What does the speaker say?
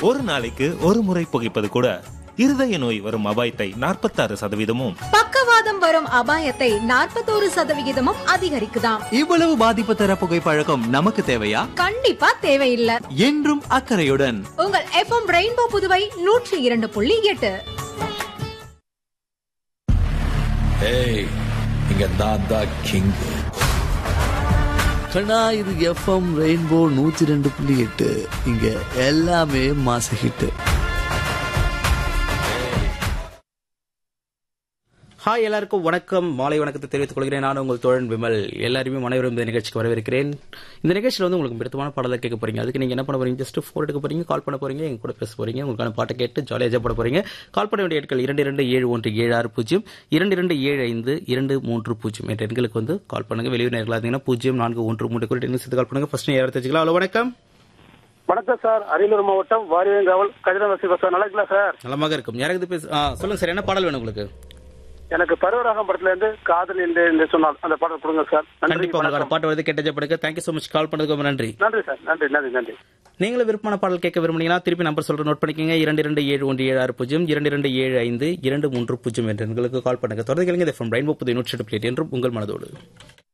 ஒரு நாளைக்கு ஒரு முறை புகைப்பது கூட இருதய நோய் வரும் அபாயத்தை நாற்பத்தாறு சதவீதமும் பக்கவாதம் வரும் அபாயத்தை நாற்பத்தோரு சதவிகிதமும் அதிகரிக்குதாம் இவ்வளவு பாதிப்பு தர புகைப்பழக்கம் நமக்கு தேவையா கண்டிப்பா தேவையில்லை என்றும் அக்கறையுடன் உங்கள் எஃப்எம் ரெயின்போ புதுவை நூற்றி இரண்டு புள்ளி எட்டு ஏய் இங்க நான் தான் கிங் கண்ணா இது எஃப்எம் ரெயின்போ நூத்தி ரெண்டு புள்ளி எட்டு இங்க எல்லாமே மாச ஹிட் ஹாய் எல்லாருக்கும் வணக்கம் மாலை வணக்கத்தை தெரிவித்துக் கொள்கிறேன் நான் உங்கள் தோழன் விமல் எல்லாருமே மனைவரும் இந்த நிகழ்ச்சிக்கு வரவேற்கிறேன் இந்த நிகழ்ச்சியில் வந்து உங்களுக்கு பிடித்தமான பாடலை கேட்க போறீங்க அதுக்கு நீங்க என்ன பண்ண போறீங்க ஜஸ்ட் ஃபோன் எடுக்க போறீங்க கால் பண்ண போறீங்க எங்க கூட பேச போறீங்க உங்களுக்கான பாட்டை கேட்டு ஜாலியாக ஜாப்பட போறீங்க கால் பண்ண வேண்டிய எண்கள் இரண்டு இரண்டு ஏழு ஒன்று ஏழு ஆறு பூஜ்ஜியம் இரண்டு இரண்டு ஏழு ஐந்து இரண்டு மூன்று பூஜ்ஜியம் என்ற எண்களுக்கு வந்து கால் பண்ணுங்க வெளியூர் நேர்களாக இருந்தீங்கன்னா பூஜ்ஜியம் நான்கு ஒன்று மூன்று குறித்து எண்ணை சேர்த்து கால் பண்ணுங்க ஃபர்ஸ்ட் யாரை தெரிஞ்சுக்கலாம் ஹலோ வணக்கம் வணக்கம் சார் அரியலூர் மாவட்டம் வாரியங்காவல் கதிரவாசி சார் நல்லா இருக்கலாம் சார் நலமாக இருக்கும் யாராவது பேச ஆ, சொல்லுங்க சார் என்ன பாடல் வேணும் உங்களுக்கு எனக்கு பருவராகம் படத்துல இருந்து காதல் என்று என்று சொன்னால் அந்த பாடல் கொடுங்க சார் நன்றி கண்டிப்பா உங்களுக்கான வணக்கம். பாட்டு வந்து கேட்ட ஜப்படுங்க தேங்க்யூ ஸோ மச் கால் பண்ணதுக்கு ரொம்ப நன்றி நன்றி சார் நன்றி நன்றி நன்றி நீங்களும் விருப்பமான பாடல் கேட்க விரும்புனீங்கன்னா திருப்பி நம்பர் சொல்ற நோட் பண்ணிக்கங்க இரண்டு இரண்டு ஏழு ஒன்று ஏழு ஆறு பூஜ்ஜியம் இரண்டு இரண்டு ஏழு ஐந்து இரண்டு மூன்று பூஜ்ஜியம் என்ற எண்களுக்கு கால் பண்ணுங்க தொடர்ந்து கேளுங்க இது ஃப்ரம் ரெயின்போ புது நூற்றி எட்டு பிளேட் என்றும் உங்கள் மனதோடு